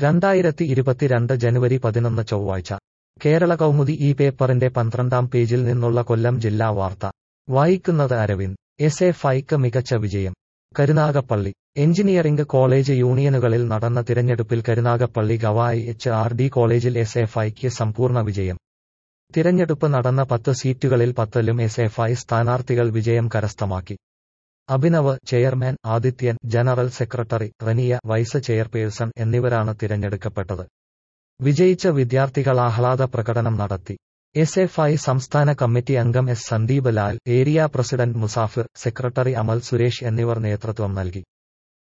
രണ്ടായിരത്തി ഇരുപത്തിരണ്ട് ജനുവരി പതിനൊന്ന് ചൊവ്വാഴ്ച കേരള കൗമുദി ഈ പേപ്പറിന്റെ പന്ത്രണ്ടാം പേജിൽ നിന്നുള്ള കൊല്ലം ജില്ലാ വാർത്ത വായിക്കുന്നത് അരവിന്ദ് എസ് എ ഫൈക്ക് മികച്ച വിജയം കരുനാഗപ്പള്ളി എഞ്ചിനീയറിംഗ് കോളേജ് യൂണിയനുകളിൽ നടന്ന തിരഞ്ഞെടുപ്പിൽ കരുനാഗപ്പള്ളി ഗവായി എച്ച് ആർ ഡി കോളേജിൽ എസ് എ ഫൈക്ക് സമ്പൂർണ്ണ വിജയം തിരഞ്ഞെടുപ്പ് നടന്ന പത്ത് സീറ്റുകളിൽ പത്തിലും എസ് എഫ് ഐ സ്ഥാനാർത്ഥികൾ വിജയം കരസ്ഥമാക്കി Abhinav chairman Adithyan general secretary Raniya vice chairperson എന്നിവരാണ് തിരഞ്ഞെടുക്കപ്പെട്ടത് വിജയിച്ച വിദ്യാർത്ഥികൾ ആഹ്ലാദ പ്രകടനം നടത്തി എസ് എഫ് ഐ സംസ്ഥാന കമ്മിറ്റി അംഗം S Sandeep Lal area president Musafir secretary Amal Suresh എന്നിവർ നേതൃത്വം നൽകി